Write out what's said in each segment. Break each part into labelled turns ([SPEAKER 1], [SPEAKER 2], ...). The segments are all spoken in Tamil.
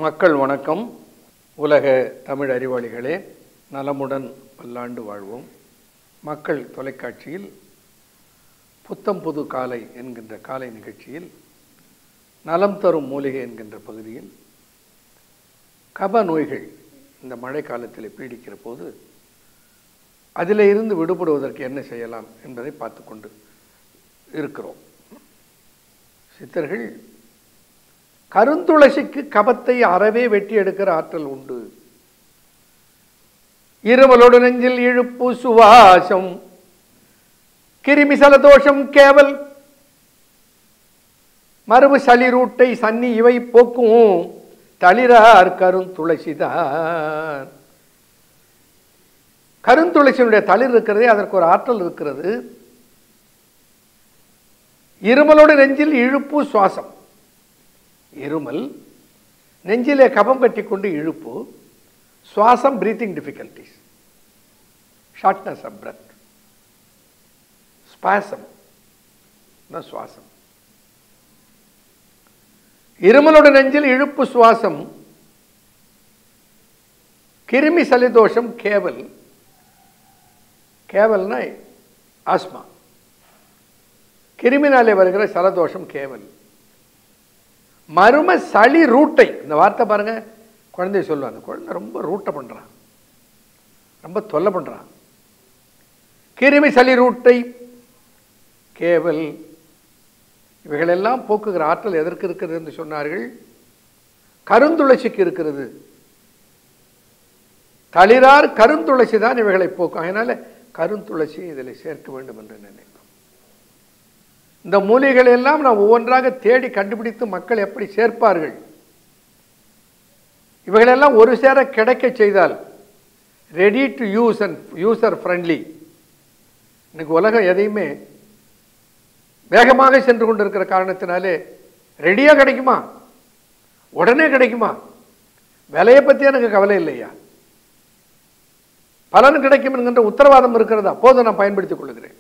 [SPEAKER 1] மக்கள் வணக்கம் உலக தமிழ் அறிவாளிகளே நலமுடன் பல்லாண்டு வாழ்வோம் மக்கள் தொலைக்காட்சியில் புத்தம் புது காலை என்கின்ற காலை நிகழ்ச்சியில் நலம் தரும் மூலிகை என்கின்ற பகுதியில் கப நோய்கள் இந்த மழை காலத்தில் பீடிக்கிற போது அதில் இருந்து விடுபடுவதற்கு என்ன செய்யலாம் என்பதை பார்த்து கொண்டு இருக்கிறோம் சித்தர்கள் கருந்துளசிக்கு கபத்தை அறவே வெட்டி எடுக்கிற ஆற்றல் உண்டு இருமலோடு நெஞ்சில் இழுப்பு சுவாசம் கிருமி சலதோஷம் கேவல் மரபு சளிரூட்டை சன்னி இவை போக்கும் தளிரார் கருந்துளசிதான் கருந்துளசியினுடைய தளிர் இருக்கிறதே அதற்கு ஒரு ஆற்றல் இருக்கிறது இருமலோடு நெஞ்சில் இழுப்பு சுவாசம் இருமல் நெஞ்சிலே கபம் கட்டி கொண்டு இழுப்பு சுவாசம் breathing difficulties shortness of breath spasm தான் சுவாசம் இருமலோட நெஞ்சில் இழுப்பு சுவாசம் கிருமி சலிதோஷம் கேவல் கேவல்னா ஆஸ்மா கிருமினாலே வருகிற சலதோஷம் கேவல் மரும சளி ரூட்டை இந்த வார்த்தை பாருங்க குழந்தைய சொல்லுவாங்க குழந்தை ரொம்ப ரூட்டை பண்றான் ரொம்ப தொல்லை பண்றான் கிருமி சளி ரூட்டை கேவல் இவைகளெல்லாம் போக்குகிற ஆற்றல் எதற்கு இருக்கிறது என்று சொன்னார்கள் கருந்துளசிக்கு இருக்கிறது தளிரார் கருந்துளசி தான் இவைகளை போக்கும் அதனால கருந்துளசி இதில் சேர்க்க வேண்டும் என்று நினைத்தோம் இந்த மூலிகைகளை எல்லாம் நாம் ஒவ்வொன்றாக தேடி கண்டுபிடித்து மக்கள் எப்படி சேர்ப்பார்கள் இவைகளெல்லாம் ஒரு சேர கிடைக்க செய்தால் ready to use and user friendly இன்னைக்கு உலகம் எதையுமே வேகமாக சென்று கொண்டிருக்கிற காரணத்தினாலே ரெடியாக கிடைக்குமா உடனே கிடைக்குமா விலையை பற்றி எனக்கு கவலை இல்லையா பலன் கிடைக்கும் என்கின்ற உத்தரவாதம் இருக்கிறதா போதும் நான் பயன்படுத்திக் கொள்கிறேன்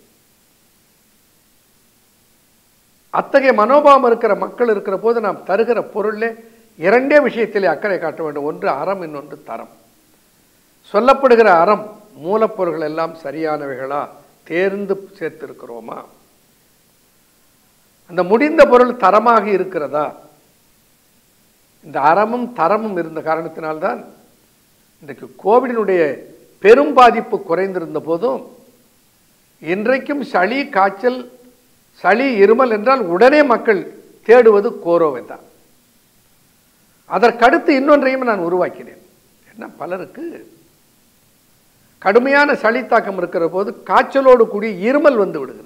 [SPEAKER 1] அத்தகைய மனோபாவம் இருக்கிற மக்கள் இருக்கிற போது நாம் தருகிற பொருளே இரண்டே விஷயத்திலே அக்கறை காட்ட வேண்டும் ஒன்று அறம் இன்னொன்று தரம் சொல்லப்படுகிற அறம் மூலப்பொருள்கள் எல்லாம் சரியானவைகளா தேர்ந்து சேர்த்திருக்கிறோமா அந்த முடிந்த பொருள் தரமாக இருக்கிறதா இந்த அறமும் தரமும் இருந்த காரணத்தினால்தான் இன்றைக்கு கோவிடினுடைய பெரும் பாதிப்பு குறைந்திருந்த போதும் இன்றைக்கும் சளி காய்ச்சல் சளி இருமல் என்றால் உடனே மக்கள் தேடுவது கோரோவை தான் அதற்கடுத்து இன்னொன்றையும் நான் உருவாக்கினேன் என்ன பலருக்கு கடுமையான சளி தாக்கம் இருக்கிற போது காய்ச்சலோடு கூடிய இருமல் வந்து விடுகிறது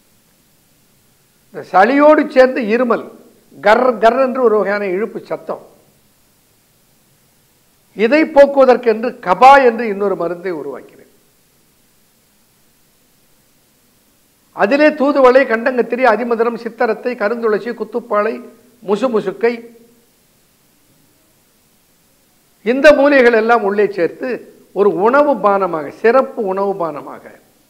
[SPEAKER 1] இந்த சளியோடு சேர்ந்து இருமல் கர் கர் என்று ஒரு வகையான இழுப்பு சத்தம் இதை போக்குவதற்கென்று கபா என்று இன்னொரு மருந்தை உருவாக்கினேன் அதிலே தூதுவளை கண்டங்கத்திரி அதிமதுரம் சித்தரத்தை கருந்துளசி குத்துப்பாளை முசுமுசுக்கை இந்த மூலிகைகள் எல்லாம் உள்ளே சேர்த்து ஒரு உணவு பானமாக சிறப்பு உணவு பானமாக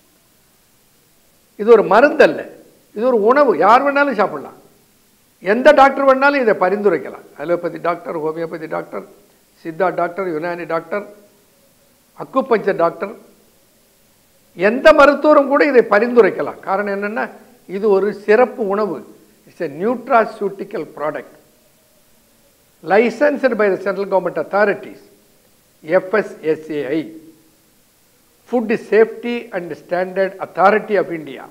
[SPEAKER 1] இது ஒரு மருந்தல்ல இது ஒரு உணவு யார் வேணாலும் சாப்பிடலாம் எந்த டாக்டர் வேணாலும் இதை பரிந்துரைக்கலாம் allopathy doctor homeopathy doctor Siddha doctor Unani doctor acupuncture doctor எந்த மருத்துவரும் கூட இதை பரிந்துரைக்கலாம் காரணம் என்னென்னா இது ஒரு சிறப்பு உணவு it's a nutraceutical product licensed by the central government authorities, FSSAI, Food Safety and Standard Authority of India.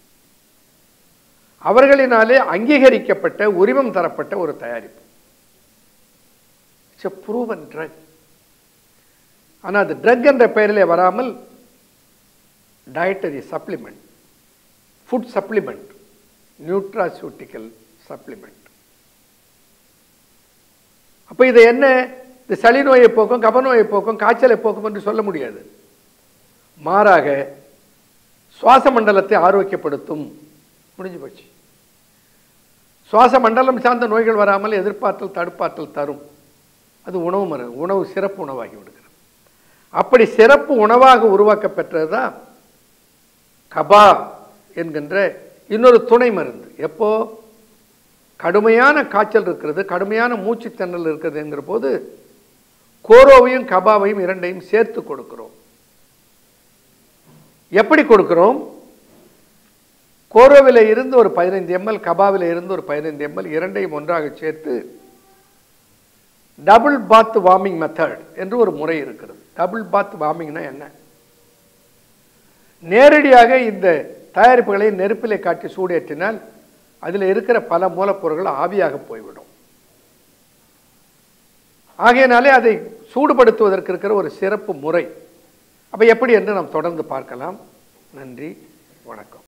[SPEAKER 1] அவர்களினாலே அங்கீகரிக்கப்பட்ட உரிமம் தரப்பட்ட ஒரு தயாரிப்பு இட்ஸ் ப்ரூவன் ட்ரக் ஆனால் அது ட்ரக் என்ற பெயரிலே வராமல் dietary supplement food supplement nutraceutical supplement அப்போ இதை என்ன இந்த சளி நோயை போக்கும் கப நோயை போக்கும் காய்ச்சலை போக்கும் என்று சொல்ல முடியாது மாறாக சுவாச மண்டலத்தை ஆரோக்கியப்படுத்தும் முடிஞ்சு போச்சு சுவாச மண்டலம் சார்ந்த நோய்கள் வராமல் எதிர்பார்த்தல் தடுப்பாற்றல் தரும் அது உணவு மரு உணவு சிறப்பு உணவாகி விடுகிறது அப்படி சிறப்பு உணவாக உருவாக்க பெற்றது தான் கபா என்கின்ற இன்னொரு துணை மருந்து எப்போ கடுமையான காய்ச்சல் இருக்கிறது கடுமையான மூச்சு திணறல் இருக்கிறதுங்கிற போது கோரோவையும் கபாவையும் இரண்டையும் சேர்த்து கொடுக்கிறோம் எப்படி கொடுக்கிறோம் கோரோவில் இருந்து ஒரு பதினைந்து எம்எல் கபாவில் இருந்து ஒரு பதினைந்து எம்எல் இரண்டையும் ஒன்றாக சேர்த்து டபுள் பாத் வார்மிங் மெத்தட் என்று ஒரு முறை இருக்கிறது டபுள் பாத் வார்மிங்னா என்ன நேரடியாக இந்த தயாரிப்புகளை நெருப்பிலே காட்டி சூடேற்றினால் அதில் இருக்கிற பல மூலப்பொருட்கள் ஆவியாக போய்விடும் ஆகையினாலே அதை சூடுபடுத்துவதற்கு இருக்கிற ஒரு சிறப்பு முறை அப்போ எப்படி என்று நாம் தொடர்ந்து பார்க்கலாம் நன்றி வணக்கம்